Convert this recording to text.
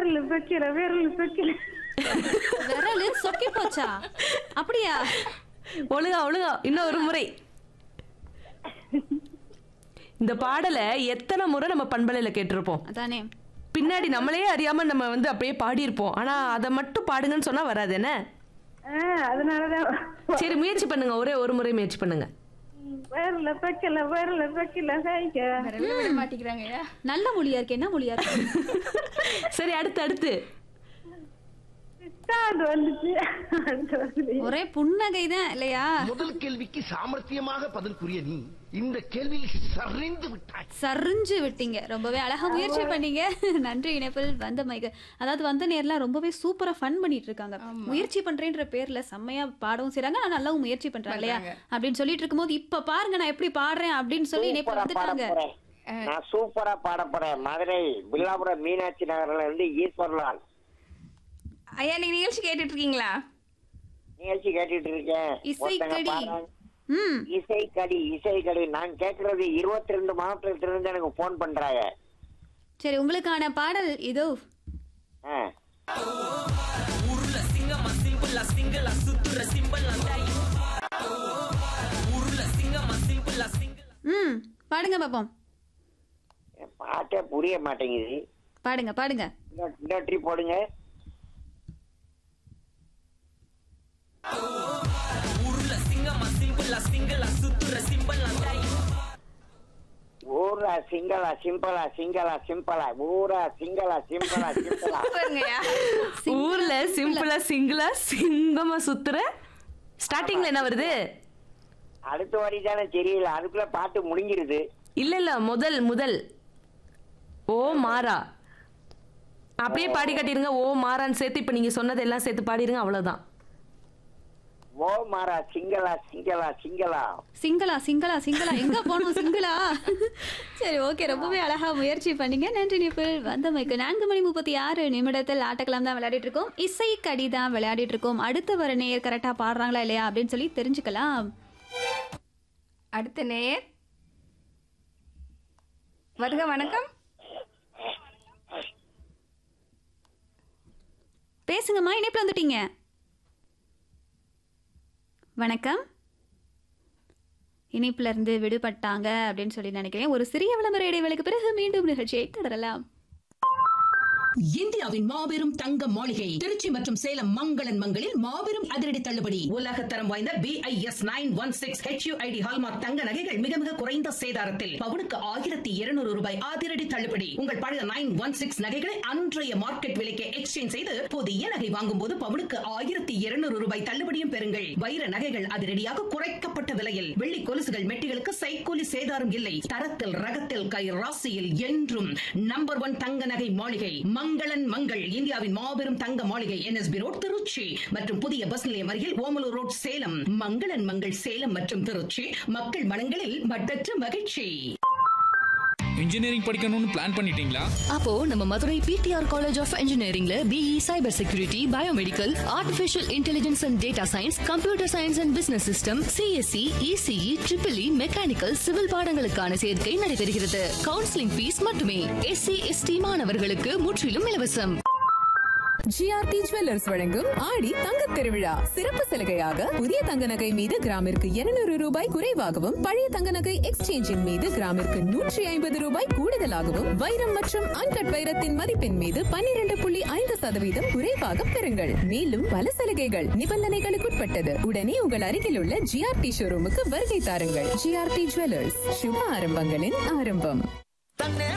விரல் வைக்கல விரல் வைக்கல விரலு சொக்கி போச்சா அப்படியா ஒழுங்கா ஒழுங்கா இன்னும் ஒரு முறை இந்த பாடலை எத்தனை முறை நம்ம பண்பலையில கேட்டிருப்போம் அதானே பின்னாடி நம்மளே அறியாம நம்ம வந்து அப்படியே பாடியிருப்போம் ஆனா அதை மட்டும் பாடுங்கன்னு சொன்னா வராது என்ன ஆ, அதனாலதான் சரி முயற்சி பண்ணுங்க ஒரே ஒரு முறை முயற்சி பண்ணுங்க விரல வைக்கல விரல வைக்கல கைக்க வரவே விட மாட்டேங்கிறாங்க நல்ல மொழியா இருக்கு என்ன மொழியா இருக்கு சரி அடுத்து அடுத்து அது வந்துச்சு அடுத்து வந்து ஒரே புன்னகை தான் இல்லையா முதல் கேள்விக்கு சாமர்த்தியமாக பதில் கூறிய நீ இந்த கேள்வியில் சரிந்து விட்டாய் சரிஞ்சு விட்டீங்க ரொம்பவே அழகா முயற்சி பண்ணீங்க நன்றி இணைப்பில் வந்த மைக்கு அதாவது வந்த நேர்லாம் ரொம்பவே சூப்பரா ஃபன் பண்ணிட்டு இருக்காங்க முயற்சி பண்றேன்ற பேர்ல செம்மையா பாடவும் செய்றாங்க ஆனா நல்லாவும் முயற்சி பண்றாங்க இல்லையா அப்படின்னு சொல்லிட்டு இருக்கும்போது இப்ப பாருங்க நான் எப்படி பாடுறேன் அப்படின்னு சொல்லி இணைப்பில் சூப்பரா பாட வந்துட்டாங்க போறேன் நான் சூப்பரா பாட போறேன் மதுரை பில்லாபுரம் மீனாட்சி நகர்ல இருந்து ஈஸ்வர்லால் ஐயா நீங்க நிகழ்ச்சி கேட்டுட்டு இருக்கீங்களா நிகழ்ச்சி கேட்டுட்டு இருக்கேன் ஒருத்தங்க இசைக்கடி பாடுறாங்க. ம் இசைக்கடி இசைக்கடி நான் கேட்கறது இருபத்தி ரெண்டு மாவட்டத்துல இருந்து எனக்கு போன் பண்றாங்க சரி உங்களுக்கான பாடல் இதோ ஆ. ஊருல சிங்கமா சிம்பிளா சிங்கிளா சுத்துற சிம்பிள் ஊருல சிங்கமா சிம்பிளா சிங்கிளா ம் பாடுங்க பாப்போம் பாட்டே புரிய மாட்டேங்குது பாடுங்க பாடுங்க இன்னொரு- இன்னொரு ட்ரிப் போடுங்க ஊருல சிங்கமா சிம்பிளா சிங்கிளா சுத்துற சிம்பிள் ஊரா சிங்களா சிம்பிளா சிங்களா சிம்பிளா ஊரா சிங்களா சிம்பிளா சிம்பிளா பாருங்கய்யா ஊர்ல சிம்பிளா சிங்கிளா சிங்கமா சுத்துற ஸ்டார்டிங்ல என்ன வருது அடுத்த வரி தானே தெரியல அதுக்குள்ள பாட்டு முடிஞ்சிருது இல்ல இல்ல முதல் முதல் ஓ மாறா அப்படியே பாடி காட்டிருங்க ஓ மாறான்னு சேர்த்து இப்ப நீங்க சொன்னதெல்லாம் சேர்த்து பாடிருங்க அவ்வளவுதான் ஓ மாறா சிங்களா சிங்களா சிங்களா சிங்களா சிங்களா சிங்களா எங்க போனோம் சிங்களா சரி ஓகே ரொம்பவே அழகா முயற்சி பண்ணீங்க நன்றி நிப்பிள் வந்த மைக்கு நான்கு மணி முப்பத்தி ஆறு நிமிடத்தில் ஆட்டக்கலாம் தான் விளையாடிட்டு இருக்கோம் இசை கடி தான் விளையாடிட்டு இருக்கோம் அடுத்த வர நேயர் கரெக்டா பாடுறாங்களா இல்லையா அப்படின்னு சொல்லி தெரிஞ்சுக்கலாம் அடுத்த நேயர் வருக வணக்கம் பேசுங்கம்மா இணைப்புல வந்துட்டீங்க வணக்கம் இணைப்புல இருந்து விடுபட்டாங்க அப்படின்னு சொல்லி நினைக்கிறேன் ஒரு சிறிய விளம்பர இடைவேளைக்கு பிறகு மீண்டும் நிகழ்ச்சியை தொடரலாம் இந்தியாவின் மாபெரும் தங்க மாளிகை திருச்சி மற்றும் சேலம் மங்களன் மங்களில் மாபெரும் அதிரடி தள்ளுபடி உலக தரம் வாய்ந்த B I S nine one six HUID hallmark தங்க நகைகள் மிக மிக குறைந்த சேதாரத்தில் பவுனுக்கு ஆயிரத்தி இருநூறு ரூபாய் அதிரடி தள்ளுபடி உங்கள் பழைய நைன் ஒன் சிக்ஸ் நகைகளை அன்றைய மார்க்கெட் விலைக்கு எக்ஸ்சேஞ்ச் செய்து புதிய நகை வாங்கும் போது பவுனுக்கு ஆயிரத்தி இருநூறு ரூபாய் தள்ளுபடியும் பெறுங்கள் வைர நகைகள் அதிரடியாக குறைக்கப்பட்ட விலையில் வெள்ளி கொலுசுகள் மெட்டிகளுக்கு சைக்கூலி சேதாரம் இல்லை தரத்தில் ரகத்தில் கை ராசியில் என்றும் நம்பர் ஒன் தங்க நகை மாளிகை மங்களன் மங்கள் இந்தியாவின் மாபெரும் தங்க மாளிகை என்எஸ்பி ரோட் திருச்சி மற்றும் புதிய பஸ் நிலையம் அருகில் ஓமலூர் ரோட் சேலம் மங்களன் மங்கள் சேலம் மற்றும் திருச்சி மக்கள் மனங்களில் மட்டற்ற மகிழ்ச்சி இன்ஜினியரிங் படிக்கணும்னு பிளான் பண்ணிட்டீங்களா அப்போ நம்ம மதுரை பிடிஆர் காலேஜ் ஆஃப் இன்ஜினியரிங்ல BE cyber security biomedical artificial intelligence and data science computer science and business system CSE ECE triple E mechanical civil பாடங்களுக்கான சேர்க்கை நடைபெறுகிறது கவுன்சிலிங் ஃபீஸ் மட்டுமே எஸ்சி எஸ்டி மாணவர்களுக்கு முற்றிலும் இலவசம் ஜிஆர்டி ஜுவல்லர்ஸ் வழங்கும் ஆடி தங்க திருவிழா சிறப்பு சலுகையாக புதிய தங்க நகை மீது கிராமிற்கு 200 ரூபாய் குறைவாகவும் பழைய தங்க நகை எக்ஸ்சேஞ்சின் மீது கிராமிற்கு நூற்றி ஐம்பது ரூபாய் கூடுதலாகவும் வைரம் மற்றும் அன்கட் வைரத்தின் மதிப்பின் மீது 12.5% புள்ளி ஐந்து சதவீதம் குறைவாக பெறுங்கள் மேலும் பல சலுகைகள் நிபந்தனைகளுக்குட்பட்டது உடனே உங்கள் அருகில் உள்ள ஜிஆர்டி ஷோரூமுக்கு வருகை தாருங்கள் ஜிஆர்டி ஜுவல்லர்ஸ் சுப ஆரம்பங்களின் ஆரம்பம் தன்னே